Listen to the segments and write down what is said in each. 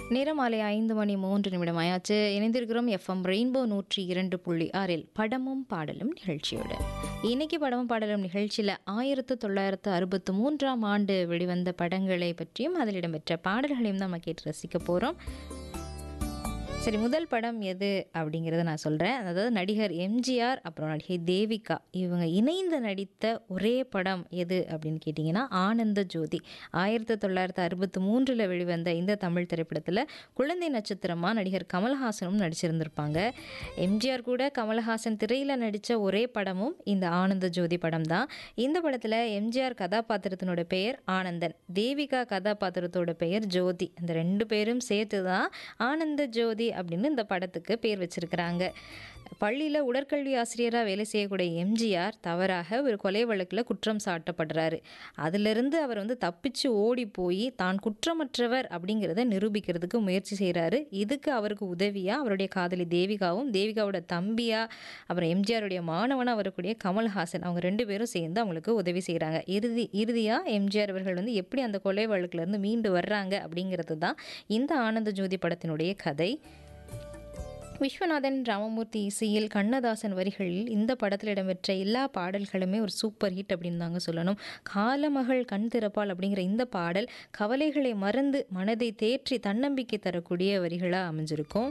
நேரம் மாலை ஐந்து மணி மூன்று நிமிடம் ஆயாச்சு இணைந்திருக்கிறோம் எஃப்எம் ரெயின்போ நூற்றி இரண்டு புள்ளி ஆறில் படமும் பாடலும் நிகழ்ச்சியோட இன்னைக்கு படமும் பாடலும் நிகழ்ச்சியில் ஆயிரத்து தொள்ளாயிரத்து அறுபத்து மூன்றாம் ஆண்டு வெளிவந்த படங்களை பற்றியும் அதில் இடம்பெற்ற பாடல்களையும் தான் நம்ம கேட்டு ரசிக்க போகிறோம் சரி முதல் படம் எது அப்படிங்கிறத நான் சொல்கிறேன் அதாவது நடிகர் எம்ஜிஆர் அப்புறம் நடிகை தேவிகா இவங்க இணைந்து நடித்த ஒரே படம் எது அப்படின்னு கேட்டிங்கன்னா ஆனந்த ஜோதி ஆயிரத்தி தொள்ளாயிரத்து அறுபத்தி மூன்றில் வெளிவந்த இந்த தமிழ் திரைப்படத்தில் குழந்தை நட்சத்திரமாக நடிகர் கமல்ஹாசனும் நடிச்சிருந்திருப்பாங்க எம்ஜிஆர் கூட கமல்ஹாசன் திரையில் நடித்த ஒரே படமும் இந்த ஆனந்த ஜோதி படம் தான் இந்த படத்தில் எம்ஜிஆர் கதாபாத்திரத்தினோட பெயர் ஆனந்தன் தேவிகா கதாபாத்திரத்தோட பெயர் ஜோதி இந்த ரெண்டு பேரும் சேர்த்து தான் ஆனந்த ஜோதி அப்படின்னு இந்த படத்துக்கு பேர் வச்சிருக்கிறாங்க பள்ளியில் உடற்கல்வி ஆசிரியராக வேலை செய்யக்கூடிய எம்ஜிஆர் தவறாக ஒரு கொலை வழக்கில் குற்றம் சாட்டப்படுறாரு அதிலிருந்து அவர் வந்து தப்பிச்சு ஓடி போய் தான் குற்றமற்றவர் அப்படிங்கிறத நிரூபிக்கிறதுக்கு முயற்சி செய்கிறாரு இதுக்கு அவருக்கு உதவியாக அவருடைய காதலி தேவிகாவும் தேவிகாவோட தம்பியா அப்புறம் எம்ஜிஆருடைய மாணவனாக வரக்கூடிய கமல்ஹாசன் அவங்க ரெண்டு பேரும் சேர்ந்து அவங்களுக்கு உதவி செய்கிறாங்க இறுதி இறுதியாக எம்ஜிஆர் அவர்கள் வந்து எப்படி அந்த கொலை வழக்குலேருந்து மீண்டு வர்றாங்க அப்படிங்கிறது தான் இந்த ஆனந்த ஜோதி படத்தினுடைய கதை விஸ்வநாதன் ராமமூர்த்தி இசையில் கண்ணதாசன் வரிகளில் இந்த படத்தில் இடம்பெற்ற எல்லா பாடல்களுமே ஒரு சூப்பர் ஹிட் அப்படின்னு தாங்க சொல்லணும் காலமகள் கண் திறப்பால் அப்படிங்கிற இந்த பாடல் கவலைகளை மறந்து மனதை தேற்றி தன்னம்பிக்கை தரக்கூடிய வரிகளாக அமைஞ்சிருக்கும்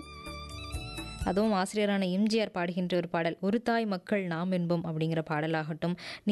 அதுவும் ஆசிரியரான எம்ஜிஆர் பாடுகின்ற ஒரு பாடல் ஒரு தாய் மக்கள் நாம் என்போம் அப்படிங்கிற பாடலாகட்டும்